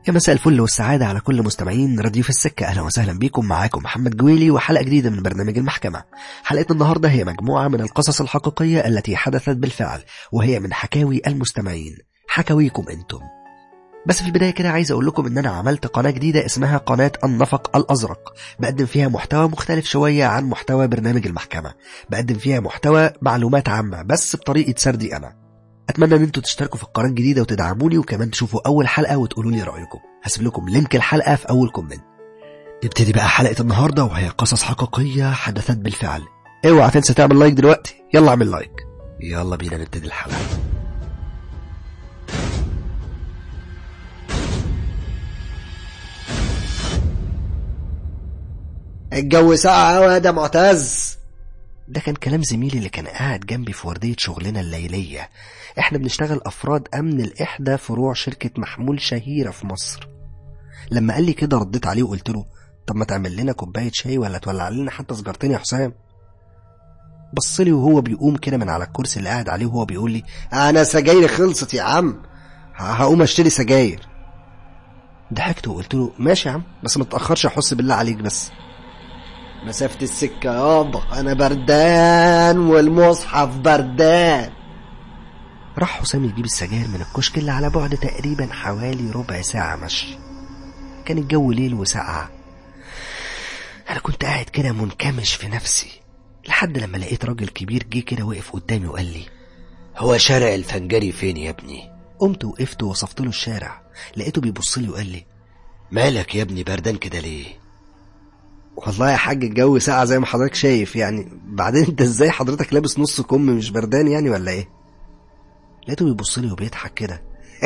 يا مساء الفل والسعادة على كل مستمعين راديو في السكة أهلا وسهلا بيكم معاكم محمد جويلي وحلقة جديدة من برنامج المحكمة حلقتنا النهاردة هي مجموعة من القصص الحقيقية التي حدثت بالفعل وهي من حكاوي المستمعين حكاويكم أنتم بس في البداية كده عايز أقول لكم إن أنا عملت قناة جديدة اسمها قناة النفق الأزرق بقدم فيها محتوى مختلف شوية عن محتوى برنامج المحكمة بقدم فيها محتوى معلومات عامة بس بطريقة سردي أنا اتمنى ان انتوا تشتركوا في القناه الجديده وتدعموني وكمان تشوفوا اول حلقه وتقولوا لي رايكم هسيب لكم لينك الحلقه في اول كومنت نبتدي بقى حلقه النهارده وهي قصص حقيقيه حدثت بالفعل اوعى تنسى تعمل لايك دلوقتي يلا اعمل لايك يلا بينا نبتدي الحلقه الجو ساقع قوي يا ده معتز ده كان كلام زميلي اللي كان قاعد جنبي في وردية شغلنا الليلية احنا بنشتغل أفراد أمن الإحدى فروع شركة محمول شهيرة في مصر لما قال لي كده رديت عليه وقلت له طب ما تعمل لنا كوباية شاي ولا تولع لنا حتى سجارتين يا حسام بص لي وهو بيقوم كده من على الكرسي اللي قاعد عليه وهو بيقول لي انا سجايري خلصت يا عم ه- هقوم اشتري سجاير ضحكت وقلت له ماشي يا عم بس ما تتأخرش أحس بالله عليك بس مسافة السكة يابا انا بردان والمصحف بردان راح حسام يجيب السجاير من الكشك اللي على بعد تقريبا حوالي ربع ساعة مشي كان الجو ليل وسقعة أنا كنت قاعد كده منكمش في نفسي لحد لما لقيت راجل كبير جه كده وقف قدامي وقال لي هو شارع الفنجري فين يا ابني قمت وقفت ووصفت له الشارع لقيته بيبص لي وقال لي مالك يا ابني بردان كده ليه والله يا حاج الجو ساقع زي ما حضرتك شايف يعني بعدين انت ازاي حضرتك لابس نص كم مش بردان يعني ولا ايه لقيته بيبص لي وبيضحك كده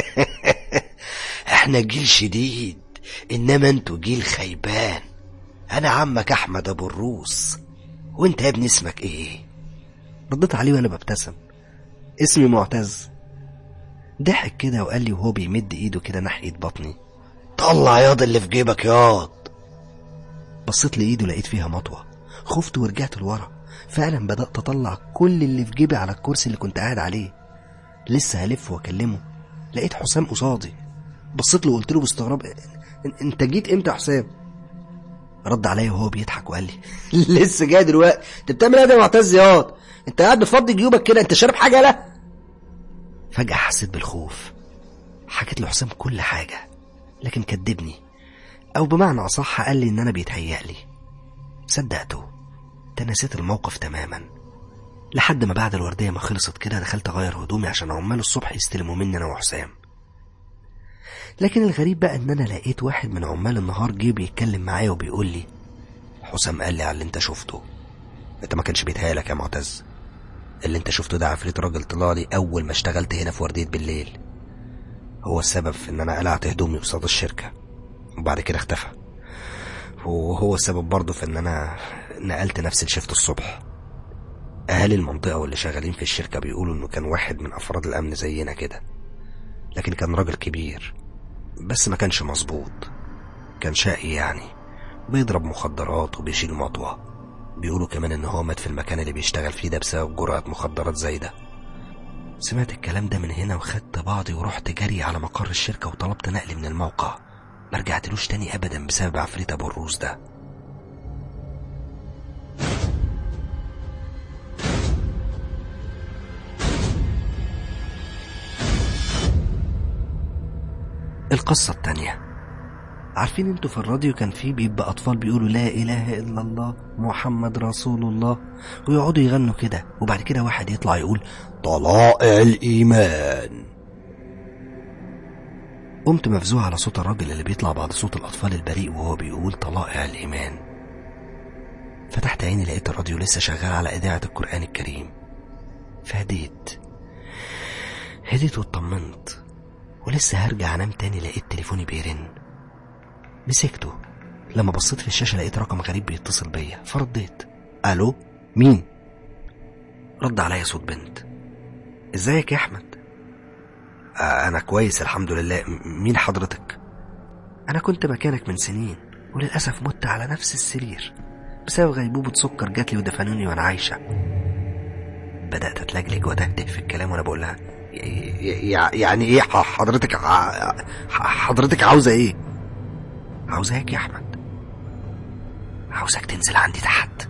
احنا جيل شديد انما انتوا جيل خيبان انا عمك احمد ابو الروس وانت يا ابني اسمك ايه رديت عليه وانا ببتسم اسمي معتز ضحك كده وقال لي وهو بيمد ايده كده ناحية بطني طلع ياض اللي في جيبك ياض بصيت لايده لقيت فيها مطوة خفت ورجعت لورا فعلا بدأت أطلع كل اللي في جيبي على الكرسي اللي كنت قاعد عليه لسه هلف وأكلمه لقيت حسام قصادي بصيت له وقلت له باستغراب "إن- انت جيت امتى يا حسام رد عليا وهو بيضحك وقال لي لسه جاي دلوقتي انت بتعمل ايه ده يا معتز ياض انت قاعد بتفضي جيوبك كده انت شارب حاجه لا فجأة حسيت بالخوف حكيت لحسام كل حاجة لكن كدبني أو بمعنى أصح قال لي إن أنا بيتهيألي صدقته تنسيت الموقف تماما لحد ما بعد الوردية ما خلصت كده دخلت أغير هدومي عشان عمال الصبح يستلموا مني أنا وحسام لكن الغريب بقى إن أنا لقيت واحد من عمال النهار جه بيتكلم معايا وبيقول لي حسام قال لي على اللي أنت شفته أنت ما كانش بيتهيألك يا معتز اللي انت شفته ده عفريت راجل طلع لي اول ما اشتغلت هنا في وردية بالليل هو السبب في ان انا قلعت هدومي قصاد الشركة وبعد كده اختفى وهو السبب برضه في ان انا نقلت نفسي لشفت الصبح اهالي المنطقة واللي شغالين في الشركة بيقولوا انه كان واحد من افراد الامن زينا كده لكن كان راجل كبير بس ما كانش مظبوط كان شقي يعني بيضرب مخدرات وبيشيل مطوه بيقولوا كمان ان هو مات في المكان اللي بيشتغل فيه ده بسبب جرعة مخدرات زايدة سمعت الكلام ده من هنا وخدت بعضي ورحت جري على مقر الشركة وطلبت نقل من الموقع ما رجعتلوش تاني ابدا بسبب عفريت ابو الروس ده القصة التانية عارفين انتوا في الراديو كان في بيبقى اطفال بيقولوا لا اله الا الله محمد رسول الله ويقعدوا يغنوا كده وبعد كده واحد يطلع يقول طلائع الايمان قمت مفزوع على صوت الراجل اللي بيطلع بعد صوت الاطفال البريء وهو بيقول طلائع الايمان فتحت عيني لقيت الراديو لسه شغال على اذاعه القران الكريم فهديت هديت واطمنت ولسه هرجع انام تاني لقيت تليفوني بيرن مسكته لما بصيت في الشاشة لقيت رقم غريب بيتصل بيا فرديت ألو مين؟ رد عليا صوت بنت ازيك يا أحمد؟ آه أنا كويس الحمد لله م- مين حضرتك؟ أنا كنت مكانك من سنين وللأسف مت على نفس السرير بسبب غيبوبة سكر جاتلي ودفنوني وأنا عايشة بدأت أتلجلج وأتهته في الكلام وأنا بقول لها ي- ي- يعني ايه ح- حضرتك ع- ح- حضرتك عاوزة ايه عاوزاك يا احمد عاوزك تنزل عندي تحت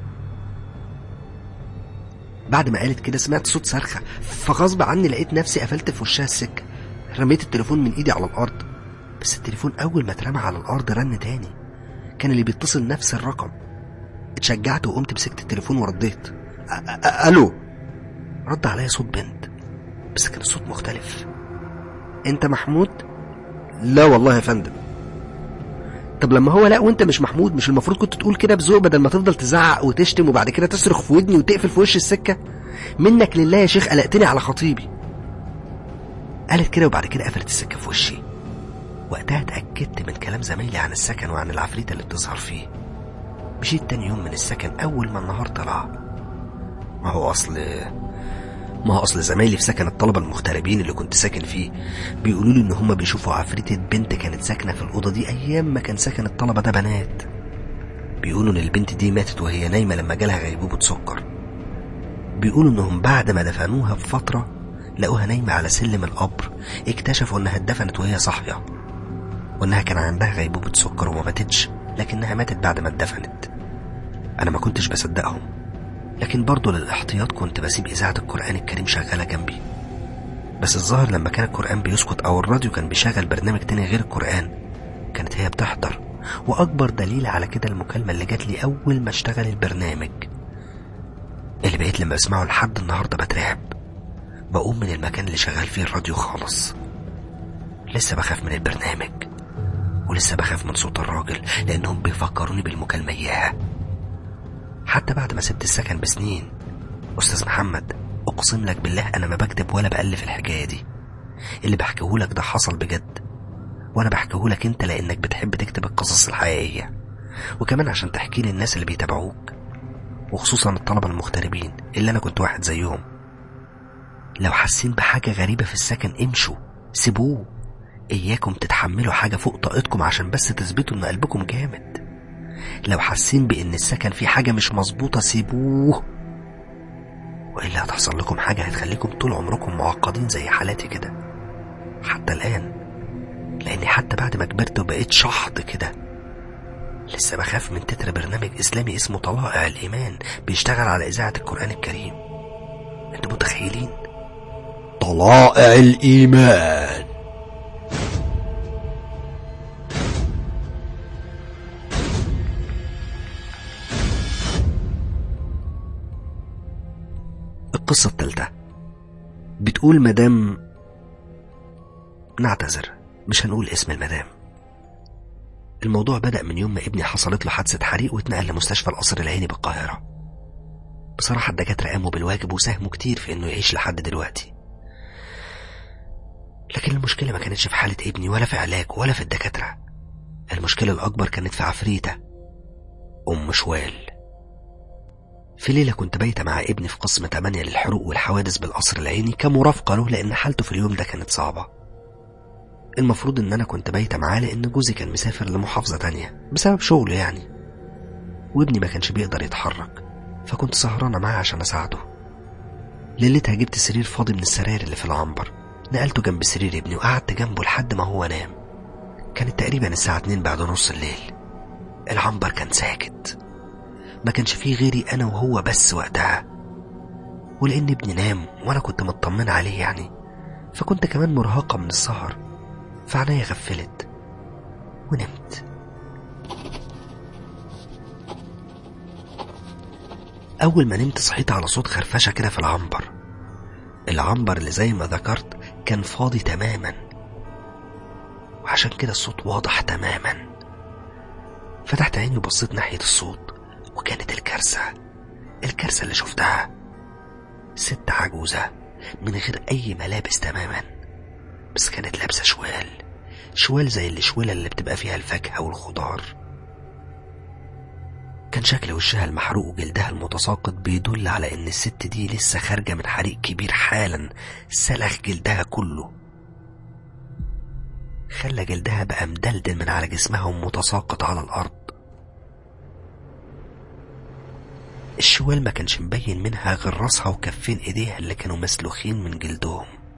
بعد ما قالت كده سمعت صوت صرخة فغصب عني لقيت نفسي قفلت في وشها السكة رميت التليفون من ايدي على الارض بس التليفون اول ما اترمى على الارض رن تاني كان اللي بيتصل نفس الرقم اتشجعت وقمت مسكت التليفون ورديت أ- أ- الو رد عليا صوت بنت بس كان الصوت مختلف انت محمود لا والله يا فندم طب لما هو لا وانت مش محمود مش المفروض كنت تقول كده بذوق بدل ما تفضل تزعق وتشتم وبعد كده تصرخ في ودني وتقفل في وش السكه منك لله يا شيخ قلقتني على خطيبي قالت كده وبعد كده قفلت السكه في وشي وقتها اتاكدت من كلام زمايلي عن السكن وعن العفريته اللي بتظهر فيه مشيت تاني يوم من السكن اول ما النهار طلع ما هو اصل ما هو اصل زمايلي في سكن الطلبه المغتربين اللي كنت ساكن فيه بيقولوا لي ان هم بيشوفوا عفريته بنت كانت ساكنه في الاوضه دي ايام ما كان سكن الطلبه ده بنات بيقولوا ان البنت دي ماتت وهي نايمه لما جالها غيبوبه سكر بيقولوا انهم بعد ما دفنوها بفتره لقوها نايمه على سلم القبر اكتشفوا انها اتدفنت وهي صاحيه وانها كان عندها غيبوبه سكر وما ماتتش لكنها ماتت بعد ما اتدفنت انا ما كنتش بصدقهم لكن برضه للاحتياط كنت بسيب إذاعة القرآن الكريم شغالة جنبي بس الظاهر لما كان القرآن بيسكت أو الراديو كان بيشغل برنامج تاني غير القرآن كانت هي بتحضر وأكبر دليل على كده المكالمة اللي جات لي أول ما اشتغل البرنامج اللي بقيت لما بسمعه لحد النهاردة بترعب بقوم من المكان اللي شغال فيه الراديو خالص لسه بخاف من البرنامج ولسه بخاف من صوت الراجل لأنهم بيفكروني بالمكالمة إياها حتى بعد ما سبت السكن بسنين أستاذ محمد أقسم لك بالله أنا ما بكذب ولا بألف الحكاية دي اللي بحكيهولك ده حصل بجد وأنا بحكيهولك أنت لأنك بتحب تكتب القصص الحقيقية وكمان عشان تحكي للناس اللي بيتابعوك وخصوصا الطلبة المغتربين اللي أنا كنت واحد زيهم لو حاسين بحاجة غريبة في السكن امشوا سيبوه إياكم تتحملوا حاجة فوق طاقتكم عشان بس تثبتوا إن قلبكم جامد لو حاسين بإن السكن فيه حاجة مش مظبوطة سيبوه وإلا هتحصل لكم حاجة هتخليكم طول عمركم معقدين زي حالاتي كده حتى الآن لأني حتى بعد ما كبرت وبقيت شحط كده لسه بخاف من تتر برنامج إسلامي اسمه طلائع الإيمان بيشتغل على إذاعة القرآن الكريم أنتوا متخيلين؟ طلائع الإيمان القصة التالتة بتقول مدام نعتذر مش هنقول اسم المدام الموضوع بدأ من يوم ما ابني حصلت له حادثة حريق واتنقل لمستشفى القصر العيني بالقاهرة بصراحة الدكاترة قاموا بالواجب وساهموا كتير في انه يعيش لحد دلوقتي لكن المشكلة ما كانتش في حالة ابني ولا في علاج ولا في الدكاترة المشكلة الأكبر كانت في عفريتة أم شوال في ليلة كنت بايتة مع ابني في قسم 8 للحروق والحوادث بالقصر العيني كمرافقة له لأن حالته في اليوم ده كانت صعبة المفروض إن أنا كنت بايتة معاه لأن جوزي كان مسافر لمحافظة تانية بسبب شغله يعني وابني ما كانش بيقدر يتحرك فكنت سهرانة معاه عشان أساعده ليلتها جبت سرير فاضي من السراير اللي في العنبر نقلته جنب سرير ابني وقعدت جنبه لحد ما هو نام كانت تقريبا الساعة 2 بعد نص الليل العنبر كان ساكت ما كانش فيه غيري أنا وهو بس وقتها ولأن ابني نام وأنا كنت مطمنة عليه يعني فكنت كمان مرهقة من السهر فعنايا غفلت ونمت أول ما نمت صحيت على صوت خرفشة كده في العنبر العنبر اللي زي ما ذكرت كان فاضي تماما وعشان كده الصوت واضح تماما فتحت عيني وبصيت ناحية الصوت وكانت الكارثة الكارثة اللي شفتها ست عجوزة من غير أي ملابس تماما بس كانت لابسة شوال شوال زي الشوالة اللي بتبقى فيها الفاكهة والخضار كان شكل وشها المحروق وجلدها المتساقط بيدل على ان الست دي لسه خارجة من حريق كبير حالا سلخ جلدها كله خلى جلدها بقى مدلدل من على جسمها ومتساقط على الأرض الشوال ما كانش مبين منها غير راسها وكفين ايديها اللي كانوا مسلوخين من جلدهم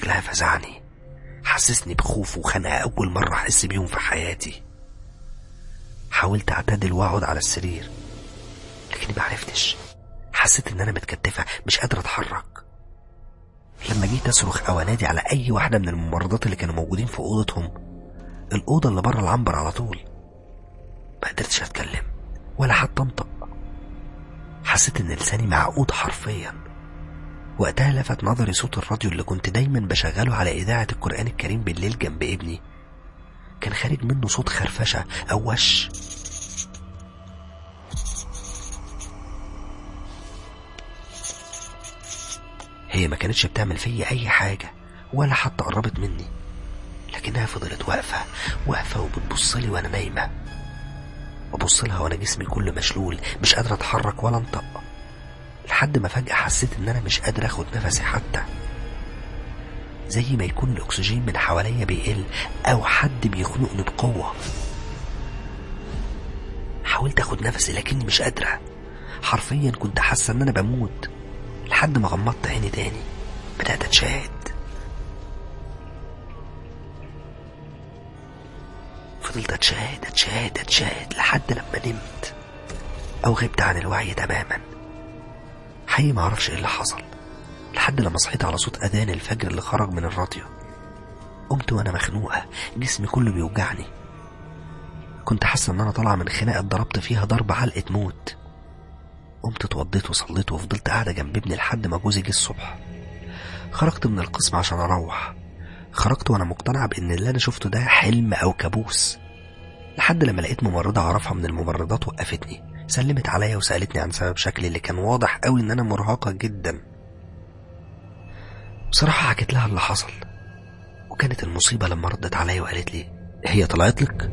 شكلها فزعني حسسني بخوف وخنقة أول مرة أحس بيهم في حياتي حاولت أعتدل وأقعد على السرير لكني معرفتش حسيت إن أنا متكتفة مش قادر أتحرك لما جيت أصرخ أو أنادي على أي واحدة من الممرضات اللي كانوا موجودين في أوضتهم الأوضة اللي بره العنبر على طول ما قدرتش أتكلم ولا حتى أنطق حسيت إن لساني معقود حرفيا وقتها لفت نظري صوت الراديو اللي كنت دايما بشغله على إذاعة القرآن الكريم بالليل جنب ابني كان خارج منه صوت خرفشة أو وش هي ما كانتش بتعمل فيا أي حاجة ولا حتى قربت مني لكنها فضلت واقفة واقفة وبتبصلي وأنا نايمة وبص لها وأنا جسمي كله مشلول مش قادر أتحرك ولا أنطق لحد ما فجأة حسيت إن أنا مش قادر أخد نفسي حتى زي ما يكون الأكسجين من حواليا بيقل أو حد بيخنقني بقوة حاولت أخد نفسي لكني مش قادرة حرفيا كنت حاسة إن أنا بموت لحد ما غمضت عيني تاني بدأت أتشاهد فضلت أتشاهد أتشاهد أتشاهد لحد لما نمت أو غبت عن الوعي تماما حقيقي معرفش ايه اللي حصل لحد لما صحيت على صوت أذان الفجر اللي خرج من الراديو قمت وأنا مخنوقة جسمي كله بيوجعني كنت حاسة إن أنا طالعة من خناقة ضربت فيها ضرب علقة موت قمت اتوضيت وصليت وفضلت قاعدة جنب ابني لحد ما جوزي جه الصبح خرجت من القسم عشان أروح خرجت وأنا مقتنعة بإن اللي أنا شفته ده حلم أو كابوس لحد لما لقيت ممرضة أعرفها من الممرضات وقفتني سلمت عليا وسألتني عن سبب شكلي اللي كان واضح قوي إن أنا مرهقة جدا بصراحة حكيت لها اللي حصل وكانت المصيبة لما ردت عليا وقالت لي هي طلعت لك؟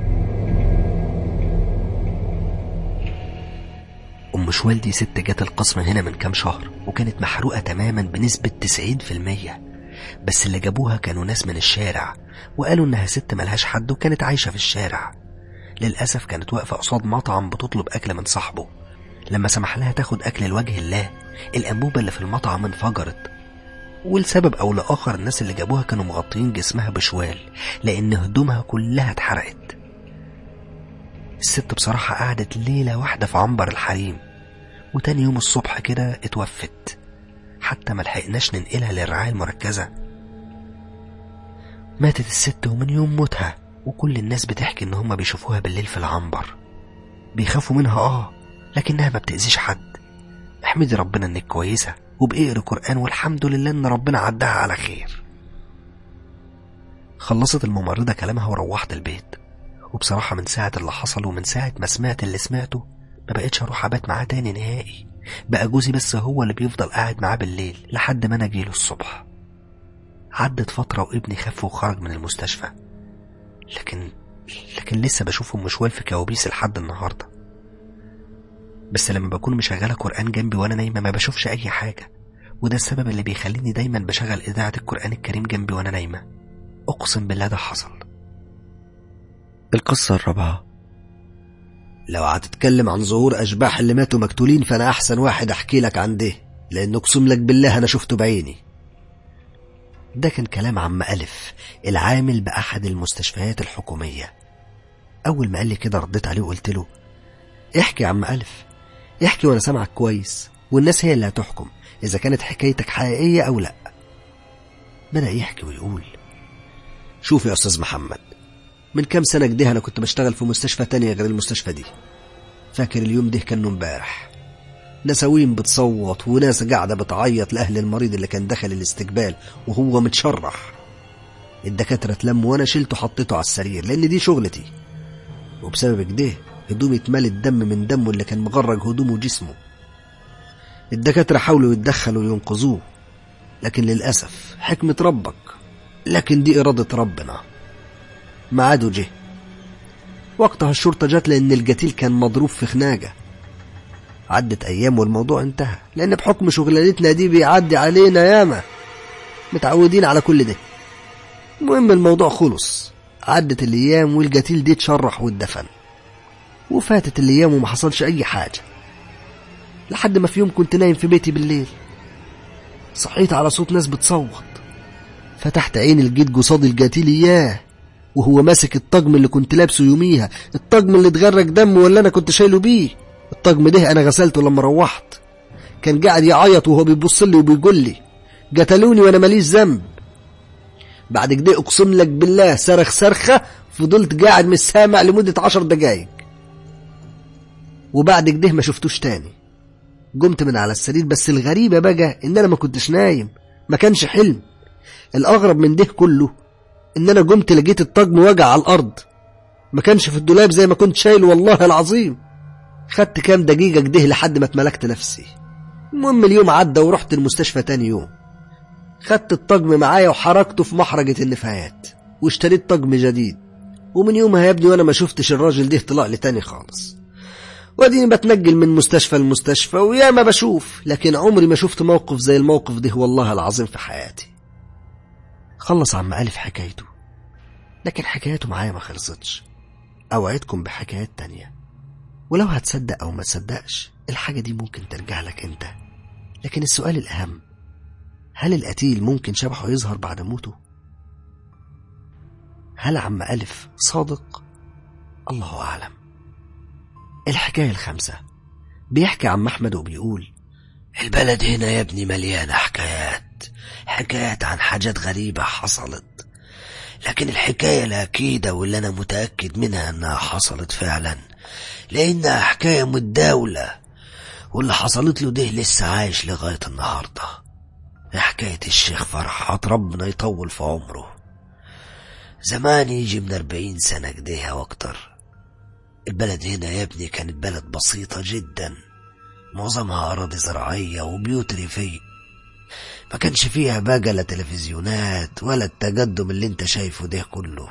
أم شوالدي ست جت القسم هنا من كام شهر وكانت محروقة تماما بنسبة 90% بس اللي جابوها كانوا ناس من الشارع وقالوا إنها ست ملهاش حد وكانت عايشة في الشارع للأسف كانت واقفة قصاد مطعم بتطلب أكل من صاحبه لما سمح لها تاخد أكل لوجه الله الأنبوبة اللي في المطعم انفجرت ولسبب أو لآخر الناس اللي جابوها كانوا مغطيين جسمها بشوال لأن هدومها كلها اتحرقت الست بصراحة قعدت ليلة واحدة في عنبر الحريم وتاني يوم الصبح كده اتوفت حتى ملحقناش ننقلها للرعاية المركزة ماتت الست ومن يوم موتها وكل الناس بتحكي ان هما بيشوفوها بالليل في العنبر بيخافوا منها اه لكنها ما بتأذيش حد احمدي ربنا انك كويسة وبقري قرآن والحمد لله ان ربنا عدها على خير خلصت الممرضة كلامها وروحت البيت وبصراحة من ساعة اللي حصل ومن ساعة ما سمعت اللي سمعته ما بقتش اروح ابات معاه تاني نهائي بقى جوزي بس هو اللي بيفضل قاعد معاه بالليل لحد ما انا اجيله الصبح عدت فترة وابني خف وخرج من المستشفى لكن لكن لسه بشوفه مشوال في كوابيس لحد النهارده بس لما بكون مشغله قران جنبي وانا نايمه ما بشوفش اي حاجه وده السبب اللي بيخليني دايما بشغل اذاعه القران الكريم جنبي وانا نايمه اقسم بالله ده حصل القصه الرابعه لو هتتكلم عن ظهور أشباح اللي ماتوا مقتولين فأنا أحسن واحد أحكي لك عن ده لأن أقسم لك بالله أنا شفته بعيني ده كان كلام عم ألف العامل بأحد المستشفيات الحكومية أول ما قال لي كده رديت عليه وقلت له احكي يا عم ألف احكي وأنا سامعك كويس والناس هي اللي هتحكم إذا كانت حكايتك حقيقية أو لأ بدأ يحكي ويقول شوف يا أستاذ محمد من كام سنة كده أنا كنت بشتغل في مستشفى تانية غير المستشفى دي فاكر اليوم ده كأنه امبارح نساوين بتصوت وناس قاعدة بتعيط لأهل المريض اللي كان دخل الاستقبال وهو متشرح الدكاترة اتلموا وأنا شلته حطيته على السرير لأن دي شغلتي وبسبب كده هدومي اتملت دم من دمه اللي كان مغرق هدومه وجسمه الدكاترة حاولوا يتدخلوا وينقذوه لكن للأسف حكمة ربك لكن دي إرادة ربنا ميعاده جه وقتها الشرطة جت لأن القتيل كان مضروب في خناقة عدت أيام والموضوع انتهى لأن بحكم شغلانتنا دي بيعدي علينا ياما متعودين على كل ده المهم الموضوع خلص عدت الأيام والقتيل دي اتشرح واتدفن وفاتت الأيام وما حصلش أي حاجة لحد ما في يوم كنت نايم في بيتي بالليل صحيت على صوت ناس بتصوت فتحت عيني لقيت قصادي القاتل اياه وهو ماسك الطقم اللي كنت لابسه يوميها الطقم اللي اتغرق دم ولا انا كنت شايله بيه الطقم ده انا غسلته لما روحت كان قاعد يعيط وهو بيبص لي وبيقول لي قتلوني وانا ماليش ذنب بعد كده اقسم لك بالله صرخ صرخه فضلت قاعد مش سامع لمده عشر دقايق وبعد كده ما شفتوش تاني قمت من على السرير بس الغريبه بقى ان انا ما كنتش نايم ما كانش حلم الاغرب من ده كله ان انا قمت لقيت الطقم وجع على الارض ما كانش في الدولاب زي ما كنت شايله والله العظيم خدت كام دقيقة كده لحد ما اتملكت نفسي المهم اليوم عدى ورحت المستشفى تاني يوم خدت الطقم معايا وحركته في محرجة النفايات واشتريت طقم جديد ومن يومها يا ابني وانا ما شفتش الراجل ده طلع لي تاني خالص واديني بتنقل من مستشفى لمستشفى ويا ما بشوف لكن عمري ما شفت موقف زي الموقف ده والله العظيم في حياتي خلص عم ألف حكايته لكن حكايته معايا ما خلصتش أوعدكم بحكايات تانية ولو هتصدق أو ما تصدقش الحاجة دي ممكن ترجع لك أنت لكن السؤال الأهم هل القتيل ممكن شبحه يظهر بعد موته؟ هل عم ألف صادق؟ الله أعلم الحكاية الخامسة بيحكي عم أحمد وبيقول البلد هنا يا ابني مليانة حكايات حكايات عن حاجات غريبة حصلت لكن الحكاية الأكيدة واللي أنا متأكد منها أنها حصلت فعلا لأنها حكاية متداولة واللي حصلت له ده لسه عايش لغاية النهاردة حكاية الشيخ فرحات ربنا يطول في عمره زمان يجي من أربعين سنة كده أو أكتر البلد هنا يا ابني كانت بلد بسيطة جدا معظمها أراضي زراعية وبيوت ريفية ما كانش فيها بقى لا تلفزيونات ولا التقدم اللي انت شايفه ده كله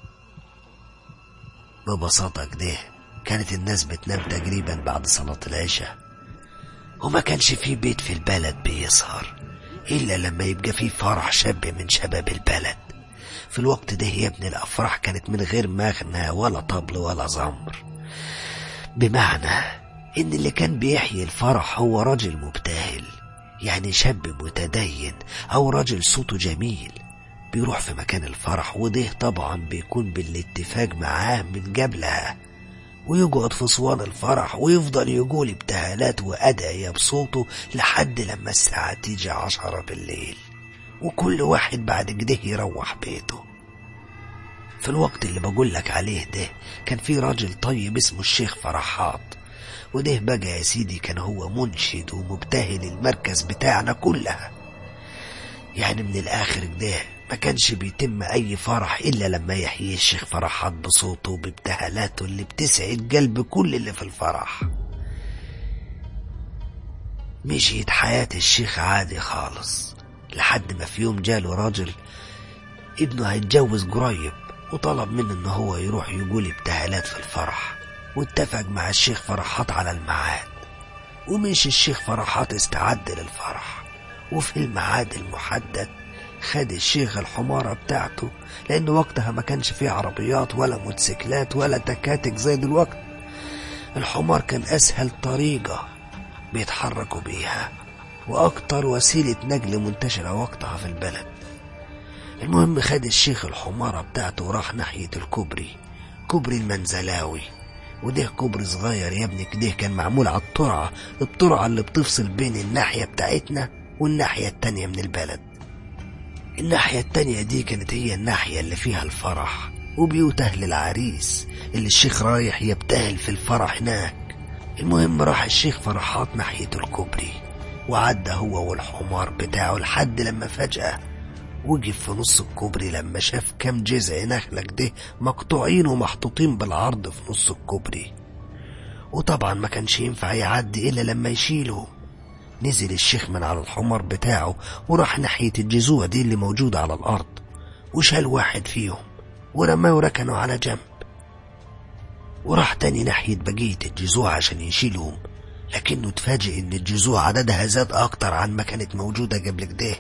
ببساطة كده كانت الناس بتنام تقريبا بعد صلاة العشاء وما كانش في بيت في البلد بيسهر إلا لما يبقى في فرح شاب من شباب البلد في الوقت ده يا ابن الأفراح كانت من غير مغنى ولا طبل ولا زمر بمعنى إن اللي كان بيحيي الفرح هو راجل مبتهل يعني شاب متدين أو راجل صوته جميل بيروح في مكان الفرح وده طبعا بيكون بالاتفاق معاه من قبلها ويقعد في صوان الفرح ويفضل يقول ابتهالات وأدعية بصوته لحد لما الساعة تيجي عشرة بالليل وكل واحد بعد كده يروح بيته في الوقت اللي بقول لك عليه ده كان في راجل طيب اسمه الشيخ فرحات وده بقى يا سيدي كان هو منشد ومبتهل المركز بتاعنا كلها يعني من الآخر كده ما كانش بيتم أي فرح إلا لما يحيي الشيخ فرحات بصوته وبابتهالاته اللي بتسعد قلب كل اللي في الفرح مشيت حياة الشيخ عادي خالص لحد ما في يوم جاله راجل ابنه هيتجوز قريب وطلب منه ان هو يروح يقول ابتهالات في الفرح واتفق مع الشيخ فرحات على الميعاد ومشي الشيخ فرحات استعد للفرح وفي الميعاد المحدد خد الشيخ الحمارة بتاعته لأن وقتها ما كانش فيه عربيات ولا موتوسيكلات ولا تكاتك زي دلوقتي الحمار كان أسهل طريقة بيتحركوا بيها وأكتر وسيلة نقل منتشرة وقتها في البلد المهم خد الشيخ الحمارة بتاعته وراح ناحية الكوبري كوبري المنزلاوي وده كوبري صغير يا ابني كده كان معمول على الترعة الترعة اللي بتفصل بين الناحية بتاعتنا والناحية التانية من البلد الناحية التانية دي كانت هي الناحية اللي فيها الفرح وبيوت أهل العريس اللي الشيخ رايح يبتهل في الفرح هناك المهم راح الشيخ فرحات ناحية الكوبري وعدى هو والحمار بتاعه لحد لما فجأة وقف في نص الكوبري لما شاف كام جذع نخلة كده مقطوعين ومحطوطين بالعرض في نص الكوبري وطبعا ما كانش ينفع يعدي إلا لما يشيلهم نزل الشيخ من على الحمار بتاعه وراح ناحية الجذوع دي اللي موجودة على الأرض وشال واحد فيهم ورماه وركنه على جنب وراح تاني ناحية بقية الجذوع عشان يشيلهم لكنه اتفاجئ ان الجذوع عددها زاد اكتر عن ما كانت موجودة قبل كده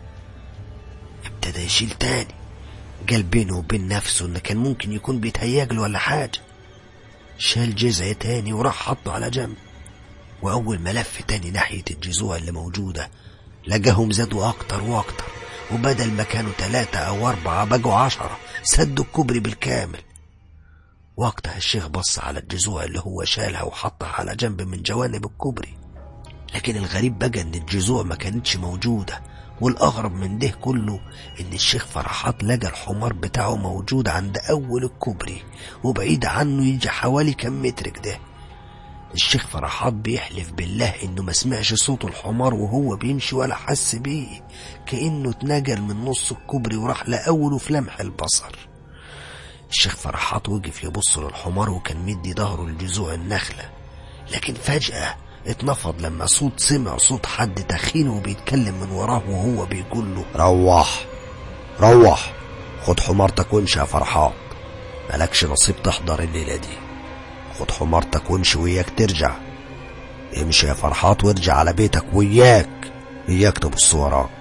ابتدى يشيل تاني قال بينه وبين نفسه ان كان ممكن يكون بيتهيأله ولا حاجة شال جذع تاني وراح حطه على جنب وأول ما لف تاني ناحية الجذوع اللي موجودة لقاهم زادوا أكتر وأكتر وبدل ما كانوا تلاتة أو أربعة بقوا عشرة سدوا الكوبري بالكامل وقتها الشيخ بص على الجذوع اللي هو شالها وحطها على جنب من جوانب الكوبري لكن الغريب بقى ان الجذوع ما كانتش موجودة والأغرب من ده كله إن الشيخ فرحات لقى الحمار بتاعه موجود عند أول الكوبري وبعيد عنه يجي حوالي كم متر كده الشيخ فرحات بيحلف بالله إنه ما سمعش صوت الحمار وهو بيمشي ولا حس بيه كأنه اتنقل من نص الكوبري وراح لأوله في لمح البصر الشيخ فرحات وقف يبص للحمار وكان مدي ظهره لجذوع النخلة لكن فجأة اتنفض لما صوت سمع صوت حد تخين وبيتكلم من وراه وهو بيقول له روح روح خد حمارتك وامشي يا فرحات مالكش نصيب تحضر الليلة دي خد حمارتك وامشي وياك ترجع امشي يا فرحات وارجع على بيتك وياك اياك تبص وراك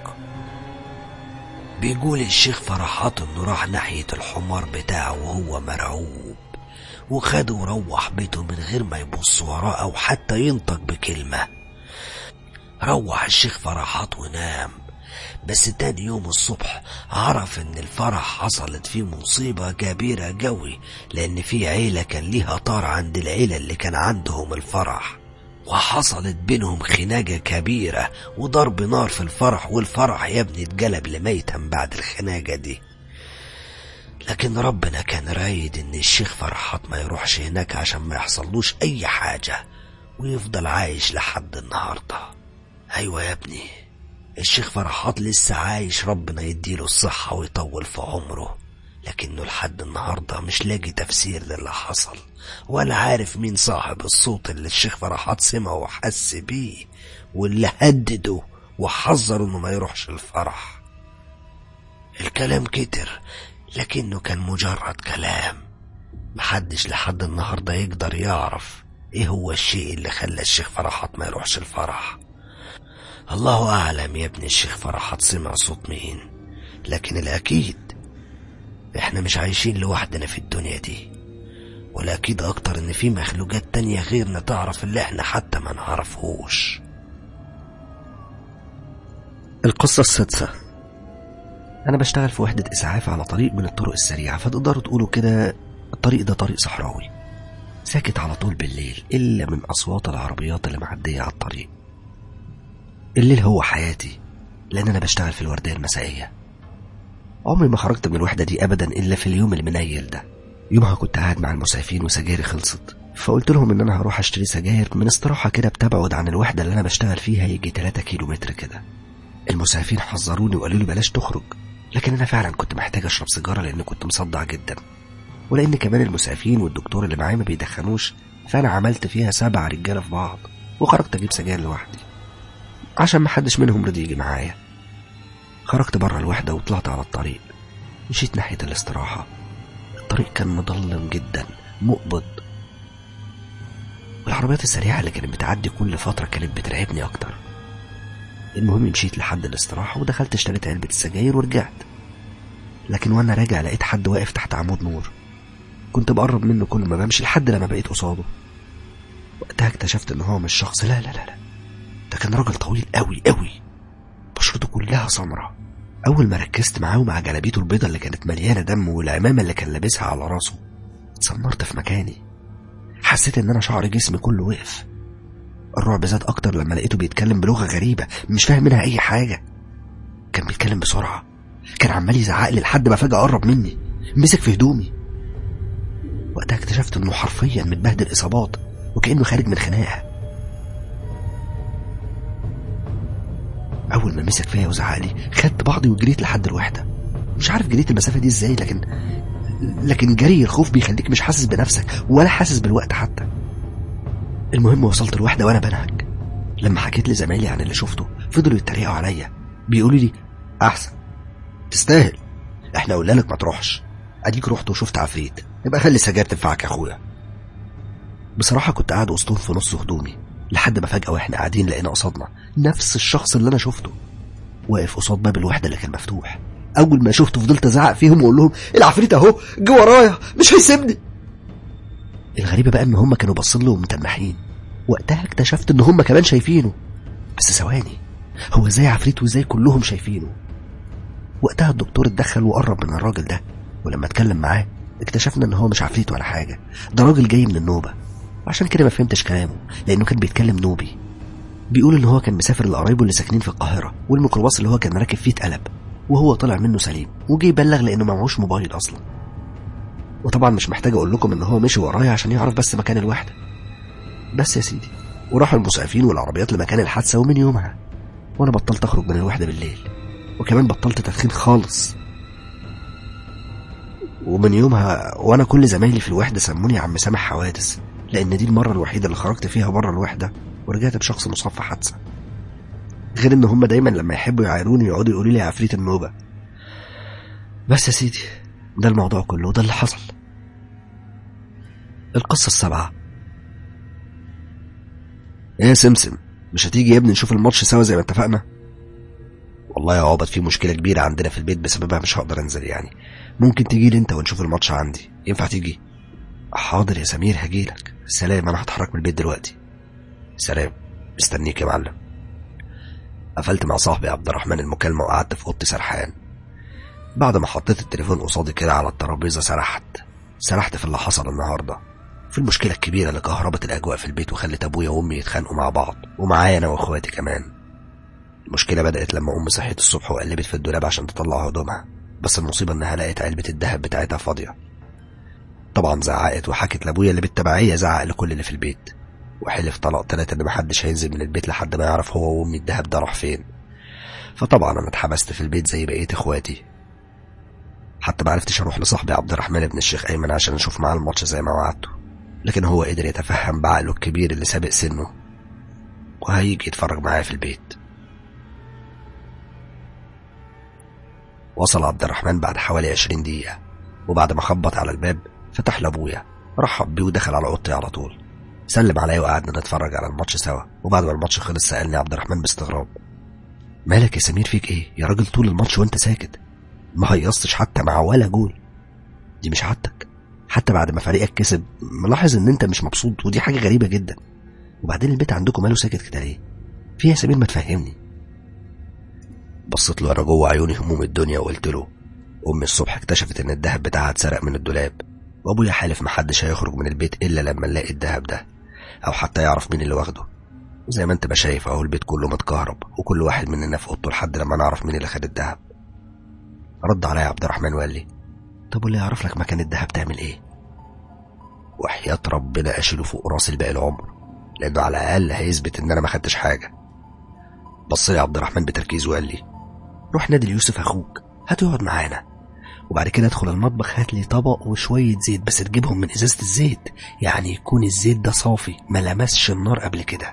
بيقول الشيخ فرحات انه راح ناحية الحمار بتاعه وهو مرعوب وخده وروح بيته من غير ما يبص وراه او حتى ينطق بكلمة روح الشيخ فرحات ونام بس تاني يوم الصبح عرف ان الفرح حصلت فيه مصيبة كبيرة قوي لان في عيلة كان ليها طار عند العيلة اللي كان عندهم الفرح وحصلت بينهم خناقة كبيرة وضرب نار في الفرح والفرح يا ابني اتقلب لميتا بعد الخناقة دي لكن ربنا كان رايد ان الشيخ فرحات ما يروحش هناك عشان ما يحصلوش اي حاجة ويفضل عايش لحد النهاردة ايوه يا ابني الشيخ فرحات لسه عايش ربنا يديله الصحة ويطول في عمره لكنه لحد النهاردة مش لاقي تفسير للي حصل ولا عارف مين صاحب الصوت اللي الشيخ فرحات سمعه وحس بيه واللي هدده وحذره انه ما يروحش الفرح الكلام كتر لكنه كان مجرد كلام محدش لحد النهاردة يقدر يعرف ايه هو الشيء اللي خلى الشيخ فرحات ما يروحش الفرح الله أعلم يا ابن الشيخ فرحات سمع صوت مين لكن الأكيد احنا مش عايشين لوحدنا في الدنيا دي والأكيد أكتر إن في مخلوقات تانية غيرنا تعرف اللي احنا حتى ما نعرفهوش القصة السادسة أنا بشتغل في وحدة إسعاف على طريق من الطرق السريعة فتقدروا تقولوا كده الطريق ده طريق صحراوي ساكت على طول بالليل إلا من أصوات العربيات اللي معدية على الطريق الليل هو حياتي لأن أنا بشتغل في الوردية المسائية عمري ما خرجت من الوحدة دي أبدا إلا في اليوم المنيل ده يومها كنت قاعد مع المسعفين وسجايري خلصت فقلت لهم إن أنا هروح أشتري سجاير من استراحة كده بتبعد عن الوحدة اللي أنا بشتغل فيها يجي 3 كيلو متر كده المسعفين حذروني وقالوا لي بلاش تخرج لكن أنا فعلا كنت محتاج أشرب سيجارة لأن كنت مصدع جدا ولأن كمان المسعفين والدكتور اللي معايا ما بيدخنوش فأنا عملت فيها سبع رجالة في بعض وخرجت أجيب سجاير لوحدي عشان محدش منهم رضي يجي معايا خرجت بره الوحدة وطلعت على الطريق مشيت ناحية الاستراحة الطريق كان مظلم جدا مقبض والعربيات السريعة اللي كانت بتعدي كل فترة كانت بترعبني أكتر المهم مشيت لحد الاستراحة ودخلت اشتريت علبة السجاير ورجعت لكن وانا راجع لقيت حد واقف تحت عمود نور كنت بقرب منه كل ما بمشي لحد لما بقيت قصاده وقتها اكتشفت ان هو مش شخص لا لا لا لا ده كان راجل طويل قوي قوي بشرته كلها سمرة اول ما ركزت معاه ومع جلابيته البيضة اللي كانت مليانة دم والعمامة اللي كان لابسها على راسه اتسمرت في مكاني حسيت ان انا شعر جسمي كله وقف الرعب زاد اكتر لما لقيته بيتكلم بلغة غريبة مش فاهم منها اي حاجة كان بيتكلم بسرعة كان عمال يزعق لي لحد ما فجأة قرب مني مسك في هدومي وقتها اكتشفت انه حرفيا متبهدل اصابات وكانه خارج من خناقه اول ما مسك فيا وزعق لي خدت بعضي وجريت لحد الوحده مش عارف جريت المسافه دي ازاي لكن لكن جري الخوف بيخليك مش حاسس بنفسك ولا حاسس بالوقت حتى المهم وصلت الوحده وانا بنهج لما حكيت لزمايلي عن اللي شفته فضلوا يتريقوا عليا بيقولوا لي احسن تستاهل احنا قلنا لك ما تروحش اديك رحت وشفت عفريت يبقى خلي السجاير تنفعك يا اخويا بصراحة كنت قاعد وسطهم في نص هدومي لحد ما فجأة واحنا قاعدين لقينا قصادنا نفس الشخص اللي أنا شفته واقف قصاد باب الوحدة اللي كان مفتوح أول ما شفته فضلت أزعق فيهم وأقول لهم العفريت أهو جه ورايا مش هيسيبني الغريبة بقى إن هم كانوا باصين له ومتنحين وقتها اكتشفت إن هم كمان شايفينه بس ثواني هو ازاي عفريت وازاي كلهم شايفينه وقتها الدكتور اتدخل وقرب من الراجل ده ولما اتكلم معاه اكتشفنا ان هو مش عفريت ولا حاجه ده راجل جاي من النوبه عشان كده ما فهمتش كلامه لانه كان بيتكلم نوبي بيقول ان هو كان مسافر لقرايبه اللي ساكنين في القاهره والميكروباص اللي هو كان راكب فيه اتقلب وهو طلع منه سليم وجي يبلغ لانه معهوش موبايل اصلا وطبعا مش محتاج اقول لكم ان هو مشي ورايا عشان يعرف بس مكان الوحده بس يا سيدي وراحوا المسعفين والعربيات لمكان الحادثه ومن يومها وانا بطلت اخرج من الوحده بالليل وكمان بطلت تدخين خالص ومن يومها وانا كل زمايلي في الوحده سموني عم سامح حوادث لان دي المره الوحيده اللي خرجت فيها بره الوحده ورجعت بشخص مصاب في حادثه غير ان هم دايما لما يحبوا يعايروني يقعدوا يقولوا لي عفريت النوبه بس يا سيدي ده الموضوع كله وده اللي حصل القصة السابعة ايه يا سمسم مش هتيجي يا ابني نشوف الماتش سوا زي ما اتفقنا والله يا عبد في مشكلة كبيرة عندنا في البيت بسببها مش هقدر انزل يعني ممكن تيجي لي انت ونشوف الماتش عندي ينفع تيجي حاضر يا سمير هجيلك سلام انا هتحرك من البيت دلوقتي سلام مستنيك يا معلم قفلت مع صاحبي عبد الرحمن المكالمة وقعدت في اوضتي سرحان بعد ما حطيت التليفون قصادي كده على الترابيزة سرحت سرحت في اللي حصل النهارده في المشكلة الكبيرة اللي كهربت الأجواء في البيت وخلت أبويا وأمي يتخانقوا مع بعض ومعايا أنا وأخواتي كمان المشكلة بدأت لما أمي صحيت الصبح وقلبت في الدولاب عشان تطلع هدومها بس المصيبة إنها لقت علبة الدهب بتاعتها فاضية طبعا زعقت وحكت لأبويا اللي بالتبعية زعق لكل اللي في البيت وحلف طلاق تلاتة إن محدش هينزل من البيت لحد ما يعرف هو وأمي الدهب ده راح فين فطبعا أنا اتحبست في البيت زي بقية إخواتي حتى ما عرفتش اروح لصاحبي عبد الرحمن بن الشيخ ايمن عشان اشوف معاه الماتش زي ما وعدته لكن هو قدر يتفهم بعقله الكبير اللي سابق سنه وهيجي يتفرج معايا في البيت وصل عبد الرحمن بعد حوالي عشرين دقيقة وبعد ما خبط على الباب فتح لأبويا رحب بيه ودخل على أوضتي على طول سلم عليا وقعدنا نتفرج على الماتش سوا وبعد ما الماتش خلص سألني عبد الرحمن باستغراب مالك يا سمير فيك ايه يا راجل طول الماتش وانت ساكت ما هيصتش حتى مع ولا جول دي مش عادتك حتى بعد ما فريقك كسب ملاحظ ان انت مش مبسوط ودي حاجه غريبه جدا وبعدين البيت عندكم ماله ساكت كده ليه في يا سمير ما تفهمني بصيت له انا جوه عيوني هموم الدنيا وقلت له امي الصبح اكتشفت ان الذهب بتاعها اتسرق من الدولاب وابويا حالف محدش هيخرج من البيت الا لما نلاقي الذهب ده او حتى يعرف مين اللي واخده زي ما انت ما شايف اهو البيت كله متكهرب وكل واحد مننا في اوضته لحد لما نعرف مين اللي خد الذهب رد عليا عبد الرحمن وقال لي طب واللي يعرف لك مكان الدهب تعمل ايه وحياة ربنا اشيله فوق راسي لباقي العمر لانه على الاقل هيثبت ان انا ما خدتش حاجه بص لي عبد الرحمن بتركيز وقال لي روح نادي ليوسف اخوك هات يقعد معانا وبعد كده ادخل المطبخ هات لي طبق وشويه زيت بس تجيبهم من ازازه الزيت يعني يكون الزيت ده صافي ما لمسش النار قبل كده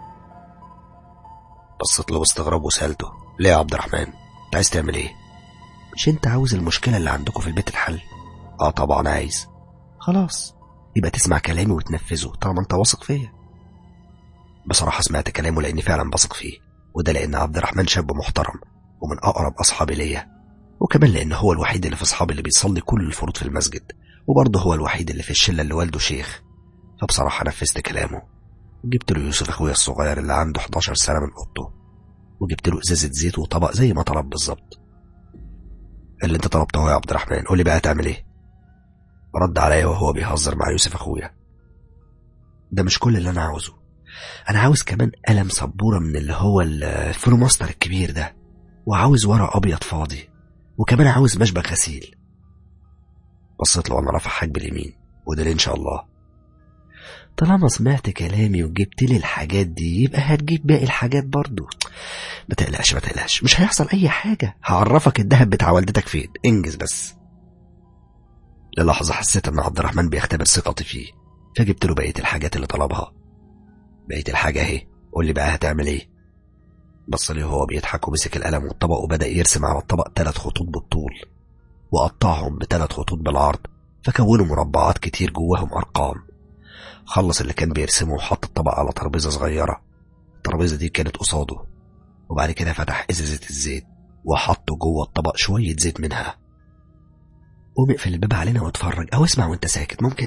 بصيت له باستغراب وسالته ليه يا عبد الرحمن انت عايز تعمل ايه مش انت عاوز المشكله اللي عندكم في البيت الحل اه طبعا عايز خلاص يبقى تسمع كلامي وتنفذه طالما انت واثق فيا بصراحه سمعت كلامه لاني فعلا بثق فيه وده لان عبد الرحمن شاب محترم ومن اقرب اصحابي ليا وكمان لان هو الوحيد اللي في اصحابي اللي بيصلي كل الفروض في المسجد وبرضه هو الوحيد اللي في الشله اللي والده شيخ فبصراحه نفذت كلامه جبت له يوسف اخويا الصغير اللي عنده 11 سنه من اوضته وجبت له ازازه زيت وطبق زي ما طلب بالظبط اللي انت طلبته يا عبد الرحمن قول لي بقى تعمل ايه رد عليا وهو بيهزر مع يوسف اخويا ده مش كل اللي انا عاوزه انا عاوز كمان قلم سبوره من اللي هو الفلوماستر الكبير ده وعاوز ورق ابيض فاضي وكمان عاوز مشبك غسيل بصيت له وانا رافع حاجب اليمين وده ليه ان شاء الله طالما سمعت كلامي وجبت لي الحاجات دي يبقى هتجيب باقي الحاجات برضو ما تقلقش ما تقلقش مش هيحصل اي حاجه هعرفك الذهب بتاع والدتك فين انجز بس للحظه حسيت ان عبد الرحمن بيختبر ثقتي فيه فجبت له بقيه الحاجات اللي طلبها بقيه الحاجه اهي قول لي بقى هتعمل ايه بص لي وهو بيضحك ومسك القلم والطبق وبدا يرسم على الطبق ثلاث خطوط بالطول وقطعهم بثلاث خطوط بالعرض فكونوا مربعات كتير جواهم ارقام خلص اللي كان بيرسمه وحط الطبق على ترابيزه صغيره الترابيزه دي كانت قصاده وبعد كده فتح ازازه الزيت وحط جوه الطبق شويه زيت منها قوم اقفل الباب علينا واتفرج او اسمع وانت ساكت ممكن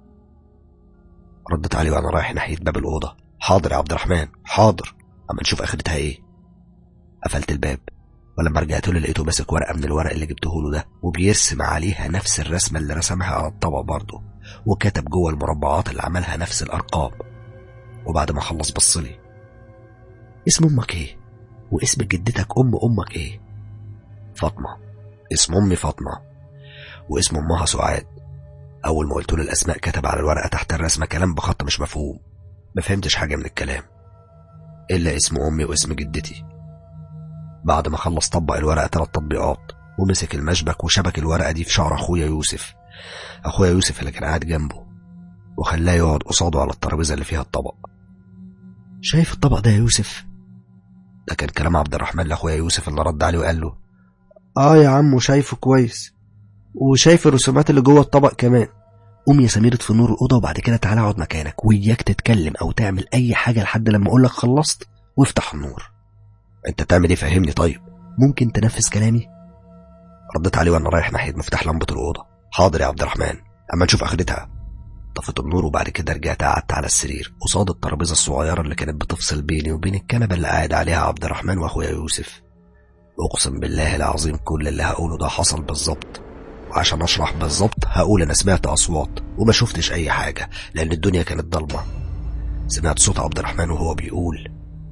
ردت عليه وانا رايح ناحيه باب الاوضه حاضر يا عبد الرحمن حاضر اما نشوف اخرتها ايه قفلت الباب ولما رجعت له لقيته ماسك ورقة من الورق اللي جبته له ده وبيرسم عليها نفس الرسمة اللي رسمها على الطبق برضه وكتب جوه المربعات اللي عملها نفس الأرقام وبعد ما خلص بصلي اسم أمك إيه؟ واسم جدتك أم أمك إيه؟ فاطمة اسم أمي فاطمة واسم أمها سعاد أول ما قلت له الأسماء كتب على الورقة تحت الرسمة كلام بخط مش مفهوم ما فهمتش حاجة من الكلام إلا اسم أمي واسم جدتي بعد ما خلص طبق الورقة تلات تطبيقات ومسك المشبك وشبك الورقة دي في شعر أخويا يوسف أخويا يوسف اللي كان قاعد جنبه وخلاه يقعد قصاده على الترابيزة اللي فيها الطبق شايف الطبق ده يا يوسف؟ ده كان كلام عبد الرحمن لأخويا يوسف اللي رد عليه وقال له اه يا عم شايفه كويس وشايف الرسومات اللي جوه الطبق كمان قوم يا سمير اطفي نور الأوضة وبعد كده تعالى اقعد مكانك وإياك تتكلم أو تعمل أي حاجة لحد لما أقولك خلصت وافتح النور أنت تعمل إيه فهمني طيب ممكن تنفذ كلامي رديت عليه وأنا رايح ناحية مفتاح لمبة الأوضة حاضر يا عبد الرحمن أما نشوف آخرتها طفيت النور وبعد كده رجعت قعدت على السرير قصاد الترابيزة الصغيرة اللي كانت بتفصل بيني وبين الكنبة اللي قاعد عليها عبد الرحمن وأخويا يوسف أقسم بالله العظيم كل اللي هقوله ده حصل بالظبط وعشان أشرح بالظبط هقول أنا سمعت أصوات وما شفتش أي حاجة لأن الدنيا كانت ضلمة سمعت صوت عبد الرحمن وهو بيقول